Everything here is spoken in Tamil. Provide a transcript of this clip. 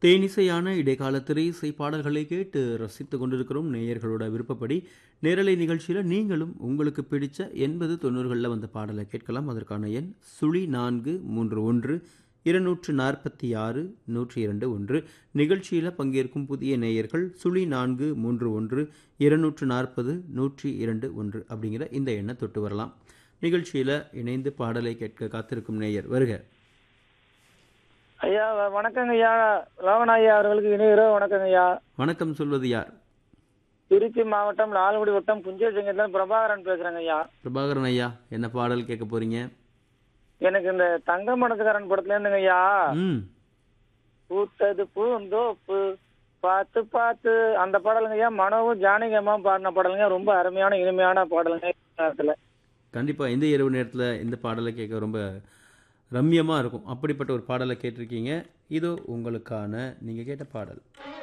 தேனிசையான இடைக்கால திரை இசை பாடல்களை கேட்டு ரசித்துக் கொண்டிருக்கிறோம் நேயர்களோட விருப்பப்படி நேரலை நிகழ்ச்சியில் நீங்களும் உங்களுக்கு பிடிச்ச எண்பது தொண்ணூறுகளில் வந்த பாடலை கேட்கலாம் அதற்கான எண் சுழி நான்கு மூன்று ஒன்று இருநூற்று நாற்பத்தி ஆறு நூற்றி இரண்டு ஒன்று நிகழ்ச்சியில் பங்கேற்கும் புதிய நேயர்கள் சுழி நான்கு மூன்று ஒன்று இருநூற்று நாற்பது நூற்றி இரண்டு ஒன்று அப்படிங்கிற இந்த எண்ணை தொட்டு வரலாம் நிகழ்ச்சியில் இணைந்து பாடலை கேட்க காத்திருக்கும் நேயர் வருக ஐயா வ- வணக்கங்க ஐயா லோகன் ஐயா அவர்களுக்கு இனி இரவு வணக்கங்க ஐயா வணக்கம் சொல்வது யார் திருச்சி மாவட்டம் லால்குடி வட்டம் புஞ்சசிங்கத்தில் பிரபாகரன் பேசுறேங்க ஐயா பிரபாகரன் ஐயா என்ன பாடல் கேட்க போறீங்க எனக்கு இந்த தங்க மனசுக்காரன் படத்துல இருந்துங்க ஐயா ம் பூத்தது பூந்தோப்பு பார்த்து பார்த்து அந்த பாடலுங்க ஐயா மனோவும் ஜானகி அம்மா பாடின பாடலுங்க ரொம்ப அருமையான இனிமையான பாடலுங்க இந்த நேரத்துல கண்டிப்பாக இந்த இரவு நேரத்தில் இந்த பாடலை கேட்க ரொம்ப ரம்யமாக இருக்கும் அப்படிப்பட்ட ஒரு பாடலை கேட்டிருக்கீங்க இதோ உங்களுக்கான நீங்கள் கேட்ட பாடல்